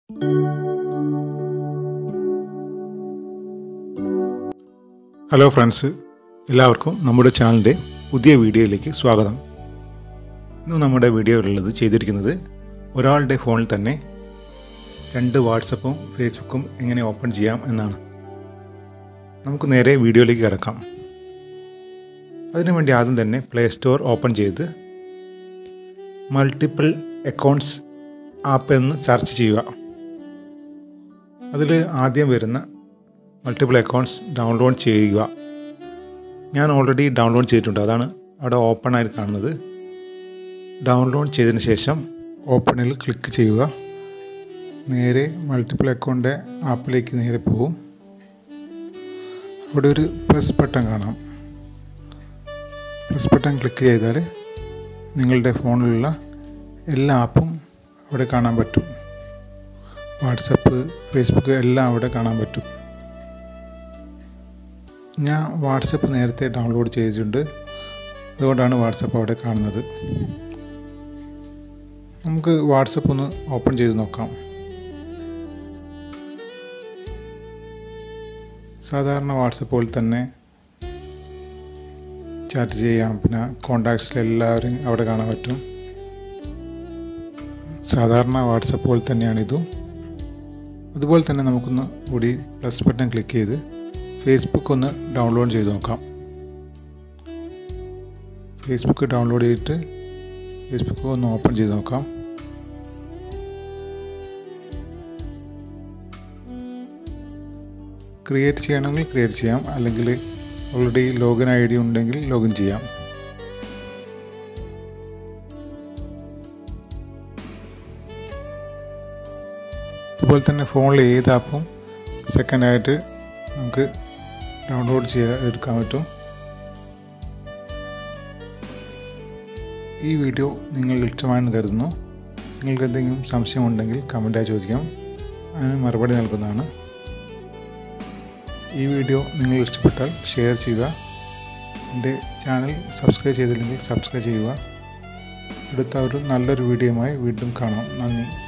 hello friends എല്ലാവർക്കും നമ്മുടെ ചാനലിൻ്റെ പുതിയ വീഡിയോയിലേക്ക് സ്വാഗതം ഇന്ന് നമ്മുടെ വീഡിയോയിലുള്ളത് ചെയ്തിരിക്കുന്നത് ഒരാളുടെ ഫോണിൽ തന്നെ രണ്ട് വാട്സപ്പും ഫേസ്ബുക്കും എങ്ങനെ ഓപ്പൺ ചെയ്യാം എന്നാണ് നമുക്ക് നേരെ വീഡിയോയിലേക്ക് കിടക്കാം അതിനുവേണ്ടി ആദ്യം തന്നെ പ്ലേ സ്റ്റോർ ഓപ്പൺ ചെയ്ത് മൾട്ടിപ്പിൾ അക്കൗണ്ട്സ് ആപ്പ് എന്ന് സെർച്ച് ചെയ്യുക അതിൽ ആദ്യം വരുന്ന മൾട്ടിപ്പിൾ അക്കൗണ്ട്സ് ഡൗൺലോഡ് ചെയ്യുക ഞാൻ ഓൾറെഡി ഡൗൺലോഡ് ചെയ്തിട്ടുണ്ട് അതാണ് അവിടെ ഓപ്പൺ ആയിട്ട് കാണുന്നത് ഡൗൺലോഡ് ചെയ്തതിന് ശേഷം ഓപ്പണിൽ ക്ലിക്ക് ചെയ്യുക നേരെ മൾട്ടിപ്പിൾ അക്കൗണ്ട് ആപ്പിലേക്ക് നേരെ പോകും അവിടെ ഒരു പ്ലസ് ബട്ടൺ കാണാം പ്ലസ് ബട്ടൺ ക്ലിക്ക് ചെയ്താൽ നിങ്ങളുടെ ഫോണിലുള്ള എല്ലാ ആപ്പും അവിടെ കാണാൻ പറ്റും വാട്സപ്പ് ഫേസ്ബുക്ക് എല്ലാം അവിടെ കാണാൻ പറ്റും ഞാൻ വാട്സപ്പ് നേരത്തെ ഡൗൺലോഡ് ചെയ്തിട്ടുണ്ട് അതുകൊണ്ടാണ് വാട്സപ്പ് അവിടെ കാണുന്നത് നമുക്ക് വാട്സപ്പ് ഒന്ന് ഓപ്പൺ ചെയ്ത് നോക്കാം സാധാരണ വാട്സപ്പ് പോലെ തന്നെ ചാറ്റ് ചെയ്യാം പിന്നെ കോണ്ടാക്ട്സിൽ എല്ലാവരും അവിടെ കാണാൻ പറ്റും സാധാരണ വാട്സപ്പ് പോലെ തന്നെയാണിതും അതുപോലെ തന്നെ നമുക്കൊന്ന് കൂടി പ്ലസ് ബട്ടൺ ക്ലിക്ക് ചെയ്ത് ഫേസ്ബുക്ക് ഒന്ന് ഡൗൺലോഡ് ചെയ്ത് നോക്കാം ഫേസ്ബുക്ക് ഡൗൺലോഡ് ചെയ്തിട്ട് ഫേസ്ബുക്ക് ഒന്ന് ഓപ്പൺ ചെയ്ത് നോക്കാം ക്രിയേറ്റ് ചെയ്യണമെങ്കിൽ ക്രിയേറ്റ് ചെയ്യാം അല്ലെങ്കിൽ ഓൾറെഡി ലോഗിൻ ഐ ഡി ഉണ്ടെങ്കിൽ ലോഗിൻ ചെയ്യാം അതുപോലെ തന്നെ ഫോണിൽ ഏത് ആപ്പും സെക്കൻഡായിട്ട് നമുക്ക് ഡൗൺലോഡ് ചെയ്യാൻ എടുക്കാൻ പറ്റും ഈ വീഡിയോ നിങ്ങൾക്ക് ഇഷ്ടമാണെന്ന് കരുതുന്നു നിങ്ങൾക്ക് എന്തെങ്കിലും സംശയമുണ്ടെങ്കിൽ കമൻറ്റായി ചോദിക്കാം അതിന് മറുപടി നൽകുന്നതാണ് ഈ വീഡിയോ നിങ്ങൾ ഇഷ്ടപ്പെട്ടാൽ ഷെയർ ചെയ്യുക എൻ്റെ ചാനൽ സബ്സ്ക്രൈബ് ചെയ്തില്ലെങ്കിൽ സബ്സ്ക്രൈബ് ചെയ്യുക അടുത്ത ഒരു നല്ലൊരു വീഡിയോയുമായി വീണ്ടും കാണാം നന്ദി